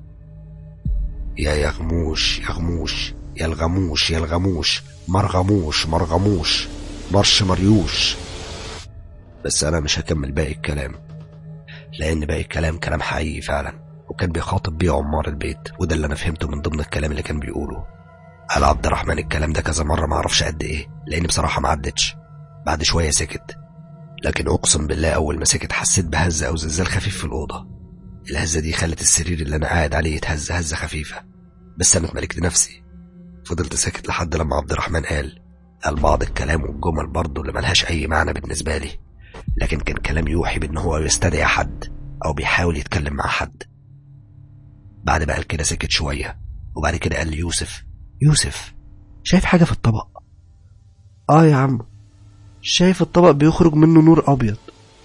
يا يغموش يغموش يا الغموش يا الغموش مرغموش مرغموش مرش مريوش بس أنا مش هكمل باقي الكلام لأن باقي الكلام كلام حقيقي فعلا وكان بيخاطب بيه عمار البيت وده اللي أنا فهمته من ضمن الكلام اللي كان بيقوله قال عبد الرحمن الكلام ده كذا مرة معرفش قد إيه لأن بصراحة ما عدتش بعد شوية سكت لكن أقسم بالله أول ما سكت حسيت بهزة أو زلزال خفيف في الأوضة الهزة دي خلت السرير اللي أنا قاعد عليه يتهز هزة خفيفة بس أنا اتملكت نفسي فضلت ساكت لحد لما عبد الرحمن قال قال بعض الكلام والجمل برضه اللي ملهاش أي معنى بالنسبة لي لكن كان كلام يوحي بأن هو يستدعي حد أو بيحاول يتكلم مع حد بعد ما قال كده سكت شوية وبعد كده قال لي يوسف يوسف شايف حاجة في الطبق اه يا عم شايف الطبق بيخرج منه نور ابيض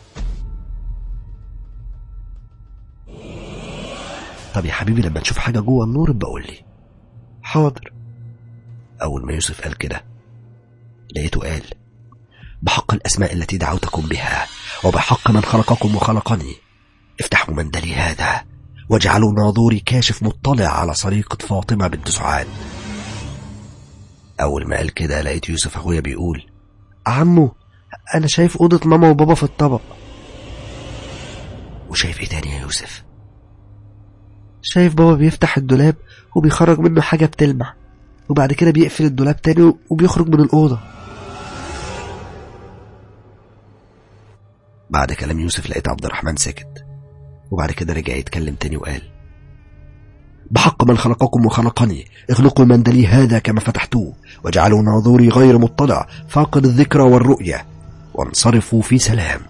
طب يا حبيبي لما تشوف حاجة جوه النور بقول لي حاضر أول ما يوسف قال كده لقيته قال بحق الأسماء التي دعوتكم بها وبحق من خلقكم وخلقني افتحوا مندلي هذا واجعلوا ناظوري كاشف مطلع على سريقة فاطمة بنت سعاد أول ما قال كده لقيت يوسف أخويا بيقول عمو انا شايف اوضه ماما وبابا في الطبق وشايف إيه تاني يا يوسف شايف بابا بيفتح الدولاب وبيخرج منه حاجه بتلمع وبعد كده بيقفل الدولاب تاني وبيخرج من الاوضه بعد كلام يوسف لقيت عبد الرحمن سكت وبعد كده رجع يتكلم تاني وقال بحق من خلقكم وخلقني اغلقوا مندلي هذا كما فتحتوه واجعلوا ناظوري غير مطلع فاقد الذكرى والرؤية وانصرفوا في سلام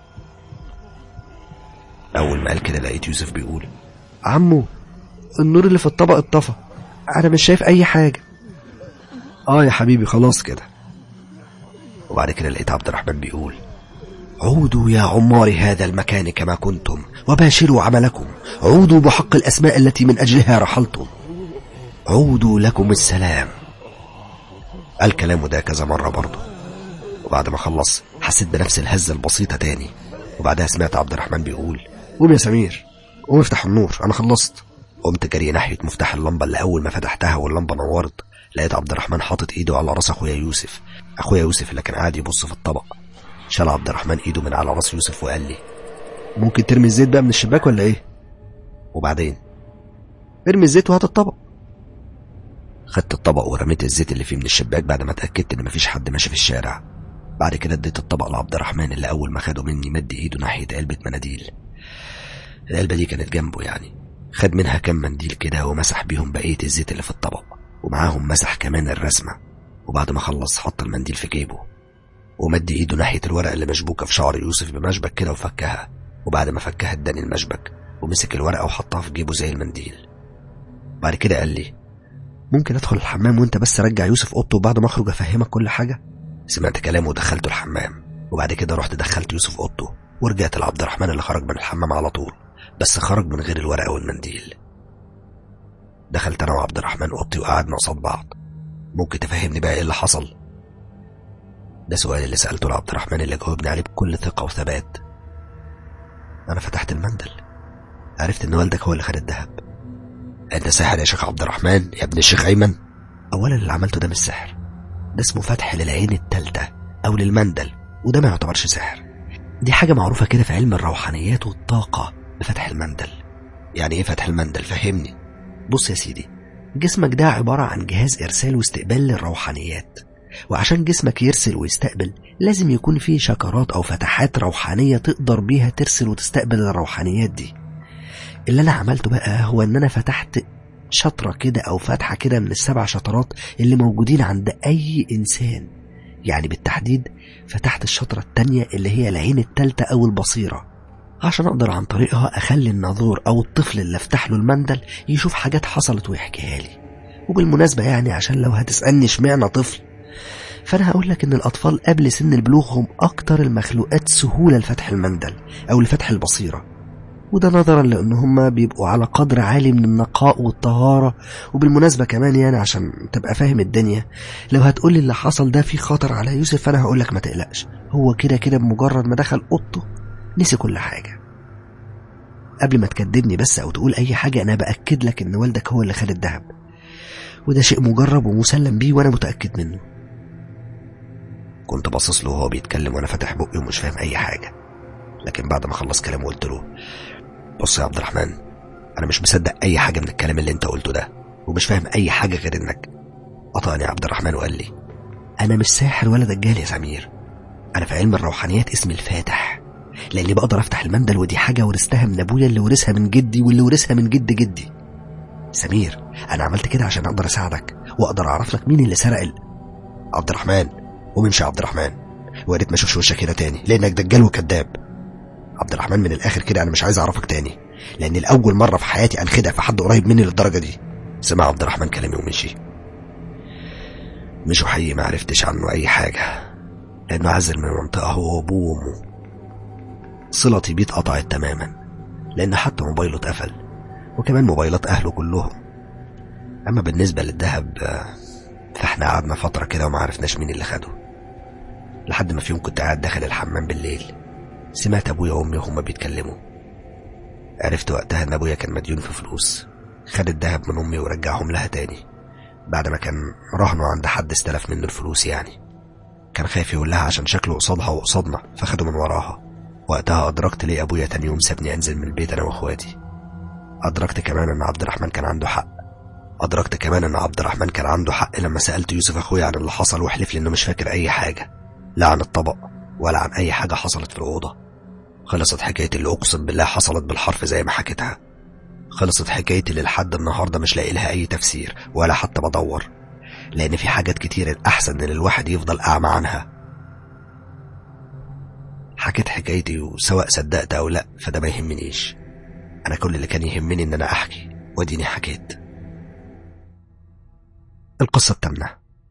أول ما قال كده لقيت يوسف بيقول عمو النور اللي في الطبق اتطفى انا مش شايف اي حاجه آه يا حبيبي خلاص كده وبعد كده لقيت عبد الرحمن بيقول عودوا يا عمار هذا المكان كما كنتم وباشروا عملكم عودوا بحق الأسماء التي من أجلها رحلتم عودوا لكم السلام قال كلامه ده كذا مرة برضه وبعد ما خلص حسيت بنفس الهزة البسيطة تاني وبعدها سمعت عبد الرحمن بيقول قوم يا سمير قوم افتح النور انا خلصت قمت جري ناحية مفتاح اللمبة اللي أول ما فتحتها واللمبة نورت لقيت عبد الرحمن حاطط إيده على راس أخويا يوسف أخويا يوسف اللي كان قاعد يبص في الطبق شال عبد الرحمن إيده من على راس يوسف وقال لي ممكن ترمي الزيت بقى من الشباك ولا ايه وبعدين ارمي الزيت وهات الطبق خدت الطبق ورميت الزيت اللي فيه من الشباك بعد ما اتأكدت إن مفيش حد ماشي في الشارع بعد كده اديت الطبق لعبد الرحمن اللي أول ما خده مني مد إيده ناحية علبة مناديل العلبة دي كانت جنبه يعني خد منها كام منديل كده ومسح بيهم بقية الزيت اللي في الطبق ومعاهم مسح كمان الرسمة وبعد ما خلص حط المنديل في جيبه ومد ايده ناحية الورقة اللي مشبوكة في شعر يوسف بمشبك كده وفكها وبعد ما فكها اداني المشبك ومسك الورقة وحطها في جيبه زي المنديل بعد كده قال لي ممكن ادخل الحمام وانت بس رجع يوسف اوضته وبعد ما اخرج افهمك كل حاجه سمعت كلامه ودخلته الحمام وبعد كده رحت دخلت يوسف اوضته ورجعت لعبد الرحمن اللي خرج من الحمام على طول بس خرج من غير الورقة والمنديل دخلت انا وعبد الرحمن اوضتي وقعدنا قصاد بعض ممكن تفهمني بقى ايه اللي حصل ده سؤال اللي سألته لعبد الرحمن اللي جاوبني عليه بكل ثقة وثبات أنا فتحت المندل عرفت إن والدك هو اللي خد الذهب أنت ساحر يا شيخ عبد الرحمن يا ابن الشيخ أيمن أولا اللي عملته ده مش سحر ده اسمه فتح للعين التالتة أو للمندل وده ما يعتبرش سحر دي حاجة معروفة كده في علم الروحانيات والطاقة بفتح المندل يعني إيه فتح المندل فهمني بص يا سيدي جسمك ده عبارة عن جهاز إرسال واستقبال للروحانيات وعشان جسمك يرسل ويستقبل لازم يكون فيه شكرات أو فتحات روحانية تقدر بيها ترسل وتستقبل الروحانيات دي اللي أنا عملته بقى هو إن أنا فتحت شطرة كده أو فتحة كده من السبع شطرات اللي موجودين عند أي إنسان يعني بالتحديد فتحت الشطرة التانية اللي هي العين التالتة أو البصيرة عشان أقدر عن طريقها أخلي الناظور أو الطفل اللي أفتح له المندل يشوف حاجات حصلت ويحكيها لي وبالمناسبة يعني عشان لو هتسألني اشمعنى طفل فأنا هقول لك إن الأطفال قبل سن البلوغ هم أكتر المخلوقات سهولة لفتح المندل أو لفتح البصيرة وده نظرا لأن هم بيبقوا على قدر عالي من النقاء والطهارة وبالمناسبة كمان يعني عشان تبقى فاهم الدنيا لو هتقولي اللي حصل ده فيه خطر على يوسف فأنا هقولك ما تقلقش هو كده كده بمجرد ما دخل أوضته نسي كل حاجة قبل ما تكدبني بس أو تقول أي حاجة أنا بأكد لك إن والدك هو اللي خد الذهب وده شيء مجرب ومسلم بيه وأنا متأكد منه كنت باصص له وهو بيتكلم وأنا فاتح بقي ومش فاهم أي حاجة لكن بعد ما خلص كلامه قلت له بص يا عبد الرحمن أنا مش مصدق أي حاجة من الكلام اللي أنت قلته ده ومش فاهم أي حاجة غير إنك قطعني عبد الرحمن وقال لي أنا مش ساحر ولا دجال يا سمير أنا في علم الروحانيات اسمي الفاتح لاني بقدر افتح المندل ودي حاجه ورثتها من ابويا اللي ورثها من جدي واللي ورثها من جد جدي سمير انا عملت كده عشان اقدر اساعدك واقدر اعرف لك مين اللي سرق ال... عبد الرحمن ومنش عبد الرحمن ويا ريت ما اشوفش وشك كده تاني لانك دجال وكذاب عبد الرحمن من الاخر كده انا مش عايز اعرفك تاني لان لاول مره في حياتي انخدع في حد قريب مني للدرجه دي سمع عبد الرحمن كلامي ومشي مشوا حقيقي ما عرفتش عنه اي حاجه لانه عزل من المنطقه هو وابوه وامه صلتي بيه اتقطعت تماما لأن حتى موبايله اتقفل وكمان موبايلات أهله كلهم أما بالنسبة للذهب فاحنا قعدنا فترة كده وما عرفناش مين اللي خده لحد ما في يوم كنت قاعد داخل الحمام بالليل سمعت أبويا وأمي وهما بيتكلموا عرفت وقتها إن أبويا كان مديون في فلوس خد الذهب من أمي ورجعهم لها تاني بعد ما كان رهنه عند حد استلف منه الفلوس يعني كان خايف يقول لها عشان شكله قصادها وقصادنا فخده من وراها وقتها أدركت ليه أبويا تاني يوم سابني أنزل من البيت أنا وأخواتي أدركت كمان إن عبد الرحمن كان عنده حق أدركت كمان إن عبد الرحمن كان عنده حق لما سألت يوسف أخويا عن اللي حصل وحلف لي إنه مش فاكر أي حاجة لا عن الطبق ولا عن أي حاجة حصلت في الأوضة خلصت حكايتي اللي أقسم بالله حصلت بالحرف زي ما حكيتها خلصت حكايتي اللي لحد النهاردة مش لاقي لها أي تفسير ولا حتى بدور لأن في حاجات كتير الأحسن إن الواحد يفضل أعمى عنها حكيت حكايتي وسواء صدقت أو لأ فده ما يهمنيش أنا كل اللي كان يهمني إن أنا أحكي وأديني حكيت القصة التامنة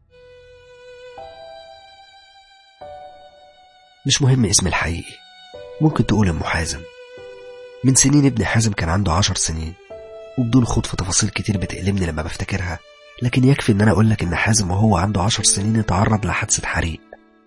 مش مهم اسم الحقيقي ممكن تقول أم حازم من سنين ابن حازم كان عنده عشر سنين وبدون خوض في تفاصيل كتير بتألمني لما بفتكرها لكن يكفي ان انا اقول لك ان حازم وهو عنده عشر سنين اتعرض لحادثة حريق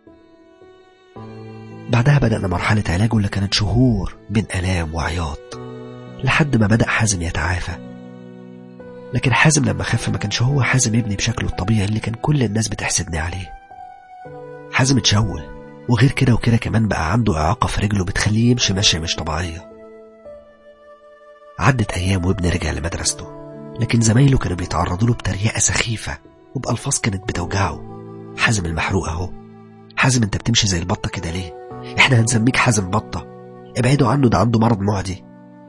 بعدها بدأنا مرحلة علاجه اللي كانت شهور بين آلام وعياط لحد ما بدأ حازم يتعافى لكن حازم لما خف ما كانش هو حازم ابني بشكله الطبيعي اللي كان كل الناس بتحسدني عليه حازم اتشول وغير كده وكده كمان بقى عنده إعاقة في رجله بتخليه يمشي مشية مش طبيعية عدت أيام وابني رجع لمدرسته لكن زمايله كانوا بيتعرضوا له بتريقة سخيفة وبألفاظ كانت بتوجعه حازم المحروق أهو حازم انت بتمشي زي البطة كده ليه احنا هنسميك حازم بطة ابعدوا عنه ده عنده مرض معدي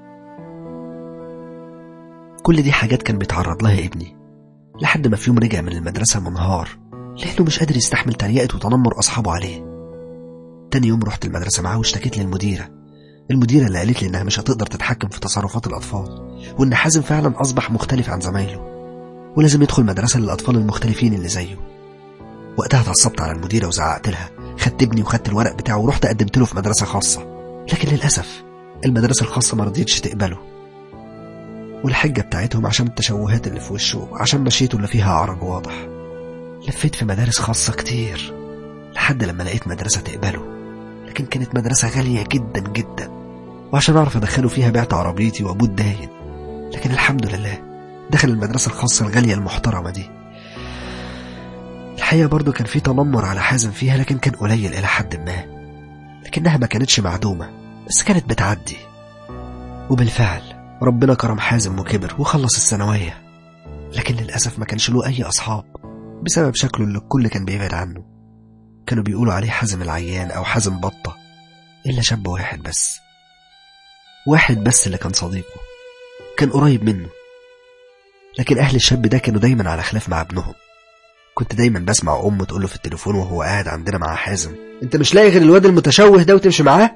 كل دي حاجات كان بيتعرض لها ابني لحد ما في يوم رجع من المدرسة منهار لأنه مش قادر يستحمل تريقة وتنمر أصحابه عليه تاني يوم رحت المدرسة معاه واشتكيت للمديرة المديرة اللي قالت لي إنها مش هتقدر تتحكم في تصرفات الأطفال وإن حازم فعلا أصبح مختلف عن زمايله ولازم يدخل مدرسة للأطفال المختلفين اللي زيه وقتها اتعصبت على المديرة وزعقت لها خدت ابني وخدت الورق بتاعه ورحت قدمت له في مدرسة خاصة لكن للأسف المدرسة الخاصة ما رضيتش تقبله والحجة بتاعتهم عشان التشوهات اللي في وشه عشان مشيته اللي فيها عرج واضح لفيت في مدارس خاصة كتير لحد لما لقيت مدرسة تقبله لكن كانت مدرسة غالية جدا جدا وعشان أعرف أدخله فيها بعت عربيتي وأبوه اتداين لكن الحمد لله دخل المدرسة الخاصة الغالية المحترمة دي الحقيقة برضو كان في تنمر على حازم فيها لكن كان قليل إلى حد ما لكنها ما كانتش معدومة بس كانت بتعدي وبالفعل ربنا كرم حازم وكبر وخلص الثانوية لكن للأسف ما كانش له أي أصحاب بسبب شكله اللي الكل كان بيبعد عنه كانوا بيقولوا عليه حازم العيان أو حازم بطة إلا شاب واحد بس واحد بس اللي كان صديقه كان قريب منه لكن أهل الشاب ده كانوا دايما على خلاف مع ابنهم كنت دايما بسمع أمه تقول له في التليفون وهو قاعد عندنا مع حازم انت مش لاقي غير الواد المتشوه ده وتمشي معاه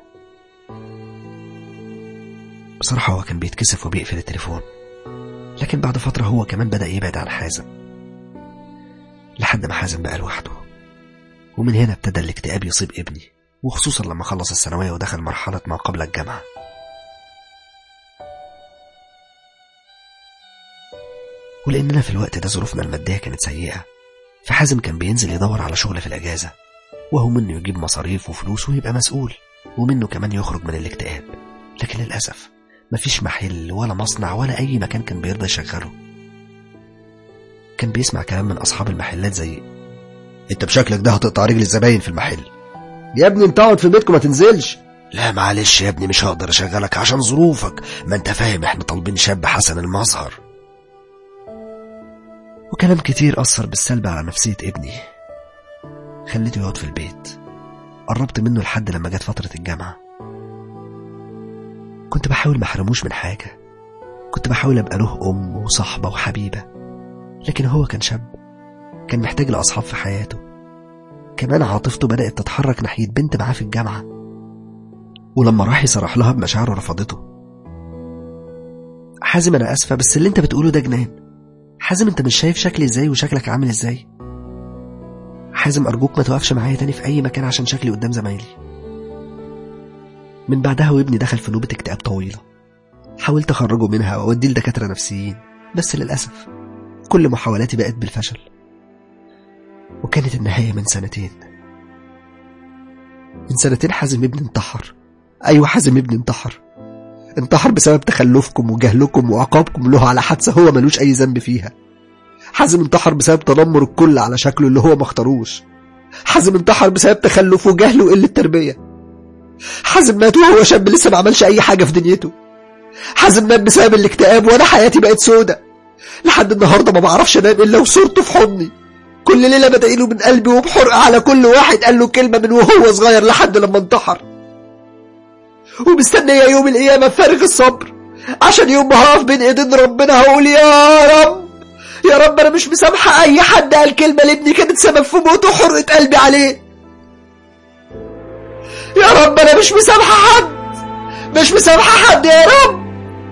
بصراحة هو كان بيتكسف وبيقفل التليفون لكن بعد فترة هو كمان بدأ يبعد عن حازم لحد ما حازم بقى لوحده ومن هنا ابتدى الاكتئاب يصيب ابني وخصوصا لما خلص الثانوية ودخل مرحلة ما قبل الجامعة ولأننا في الوقت ده ظروفنا المادية كانت سيئة فحازم كان بينزل يدور على شغل في الأجازة وهو منه يجيب مصاريف وفلوس ويبقى مسؤول ومنه كمان يخرج من الاكتئاب لكن للأسف مفيش محل ولا مصنع ولا أي مكان كان بيرضى يشغله كان بيسمع كلام من أصحاب المحلات زي انت بشكلك ده هتقطع رجل الزباين في المحل يا ابني انت اقعد في بيتكم ما تنزلش لا معلش يا ابني مش هقدر أشغلك عشان ظروفك ما انت فاهم احنا طالبين شاب حسن المظهر وكلام كتير أثر بالسلب على نفسية ابني خليته يقعد في البيت قربت منه لحد لما جت فترة الجامعة كنت بحاول ما احرموش من حاجة كنت بحاول أبقى له أم وصحبة وحبيبة لكن هو كان شاب كان محتاج لأصحاب في حياته كمان عاطفته بدأت تتحرك ناحية بنت معاه في الجامعة ولما راح يصرح لها بمشاعره رفضته حازم أنا آسفة بس اللي أنت بتقوله ده جنان حازم أنت مش شايف شكلي إزاي وشكلك عامل إزاي حازم أرجوك ما توقفش معايا تاني في أي مكان عشان شكلي قدام زمايلي من بعدها وابني دخل في نوبة اكتئاب طويلة حاولت أخرجه منها وأوديه لدكاترة نفسيين بس للأسف كل محاولاتي بقت بالفشل وكانت النهاية من سنتين من سنتين حازم ابني انتحر أيوة حازم ابني انتحر انتحر بسبب تخلفكم وجهلكم وعقابكم له على حادثة هو ملوش أي ذنب فيها حازم انتحر بسبب تنمر الكل على شكله اللي هو ما اختاروش حازم انتحر بسبب تخلف وجهل وقلة تربية حازم مات وهو شاب لسه ما عملش أي حاجة في دنيته حازم مات بسبب الاكتئاب وأنا حياتي بقت سودة لحد النهاردة ما بعرفش أنام إلا وصورته في حضني كل ليلة بدعيله من قلبي وبحرقة على كل واحد قال له كلمة من وهو صغير لحد لما انتحر ومستنية يوم القيامة بفارغ الصبر عشان يوم ما هقف بين ايدين ربنا هقول يا رب يا رب انا مش مسامحة اي حد قال كلمة لابني كانت سبب في موته وحرقة قلبي عليه يا رب انا مش مسامحة حد مش مسامحة حد يا رب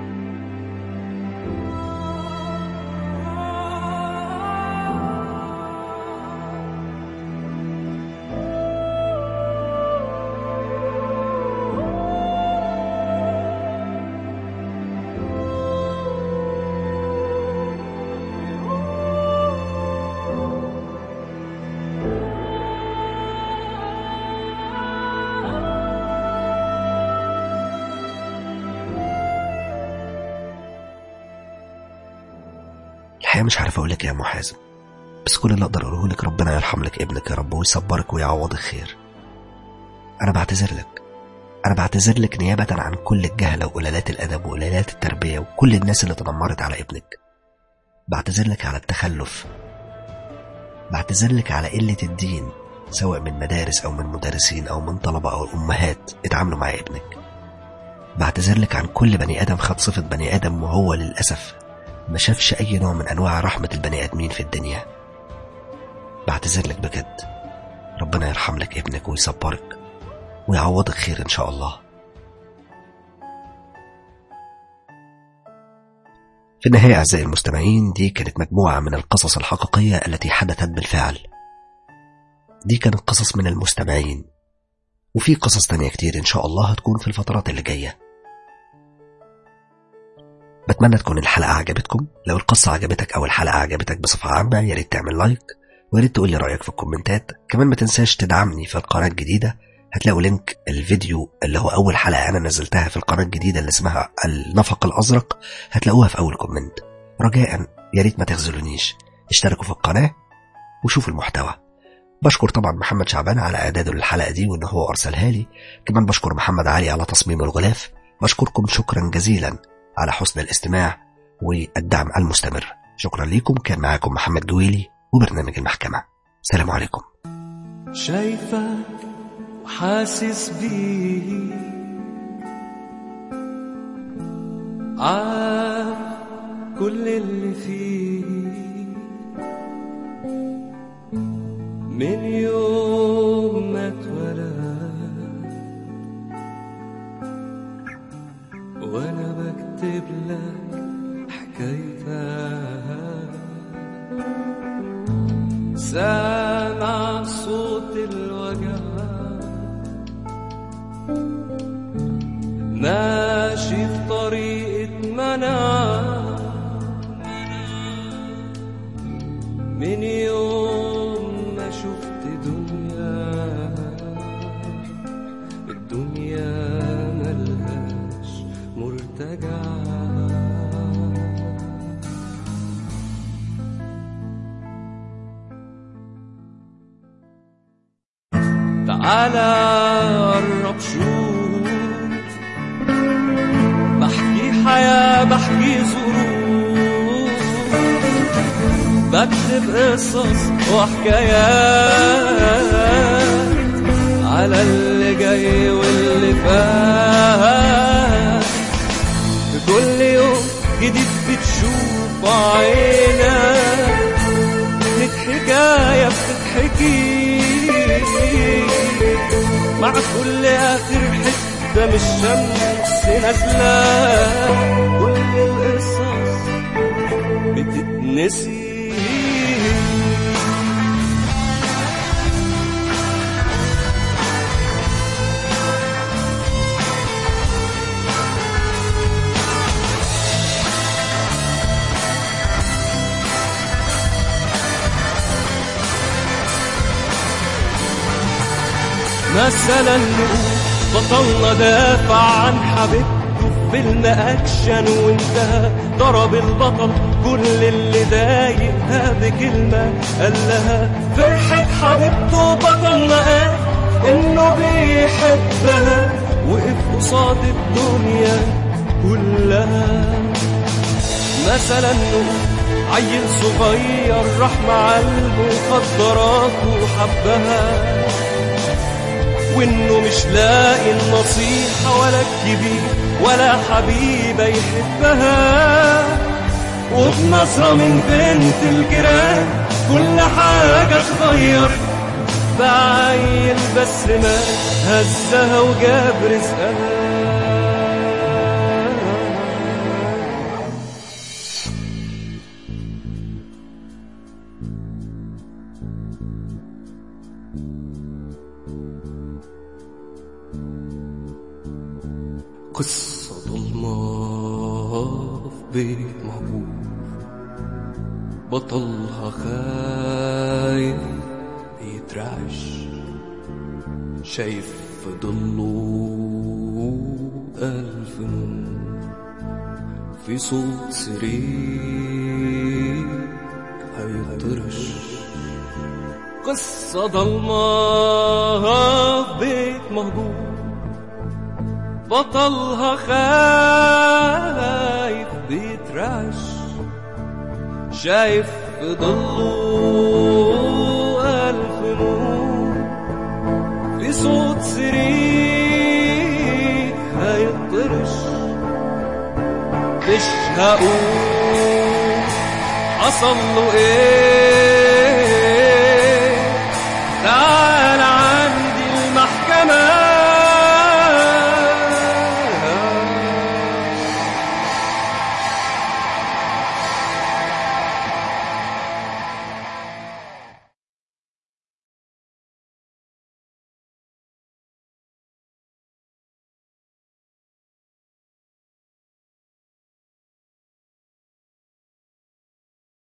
الحقيقة مش عارف أقول لك يا أم حازم بس كل اللي أقدر أقوله لك ربنا يرحم لك ابنك يا رب ويصبرك ويعوضك خير أنا بعتذر لك أنا بعتذر لك نيابة عن كل الجهلة وقلالات الأدب وقلالات التربية وكل الناس اللي تنمرت على ابنك بعتذر لك على التخلف بعتذر لك على قلة الدين سواء من مدارس أو من مدرسين أو من طلبة أو أمهات اتعاملوا مع ابنك بعتذر لك عن كل بني آدم خد صفة بني آدم وهو للأسف ما شافش أي نوع من أنواع رحمة البني آدمين في الدنيا بعتذر لك بجد ربنا يرحم لك ابنك ويصبرك ويعوضك خير إن شاء الله في النهاية أعزائي المستمعين دي كانت مجموعة من القصص الحقيقية التي حدثت بالفعل دي كانت قصص من المستمعين وفي قصص تانية كتير إن شاء الله هتكون في الفترات اللي جاية بتمنى تكون الحلقة عجبتكم لو القصة عجبتك أو الحلقة عجبتك بصفة عامة يا ريت تعمل لايك ويا ريت تقول لي رأيك في الكومنتات كمان ما تنساش تدعمني في القناة الجديدة هتلاقوا لينك الفيديو اللي هو أول حلقة أنا نزلتها في القناة الجديدة اللي اسمها النفق الأزرق هتلاقوها في أول كومنت رجاء يا ريت ما تخذلونيش اشتركوا في القناة وشوفوا المحتوى بشكر طبعا محمد شعبان على إعداده للحلقة دي وإن هو أرسلها لي كمان بشكر محمد علي على تصميم الغلاف بشكركم شكرا جزيلا على حسن الاستماع والدعم المستمر شكرا لكم كان معاكم محمد جويلي وبرنامج المحكمة سلام عليكم شايفك وحاسس بيه عارف كل اللي فيه من يوم ما اتولد وانا بكتب لك حكايتك سامع صوت الوجع ماشي في طريقة منع من يوم ما شفت دنيا الدنيا ملهاش مرتجع تعالى قرب شوف بحكي حياة بحكي ظروف بكتب قصص وحكايات على اللي جاي واللي فات في كل يوم جديد بتشوف عينك لك حكاية بتتحكي مع كل آخر حتة من الشمس نازلة كل القصص بتتنسي مثلا نقول بطلنا دافع عن حبيبته في فيلم اكشن وانتهى ضرب البطل كل اللي ضايقها بكلمه قال لها فرحه حبيبته بطلنا قال انه بيحبها وقف قصاد الدنيا كلها مثلا نقول عيل صغير راح مع المخدرات وحبها وانه مش لاقي النصيحة ولا الكبير ولا حبيبة يحبها وبنظرة من بنت الجيران كل حاجة اتغيرت بعيل بس ما هزها وجاب رزقها قصة ضلمة في بيت مهجور بطلها خايف بيترعش شايف في ضله ألف نور في صوت سرير هيطرش قصة ضلمة في بيت مهجور بطلها خايف بيترعش شايف في ضله ألف نور في صوت سرير هيطرش مش هقول حصل له ايه تعال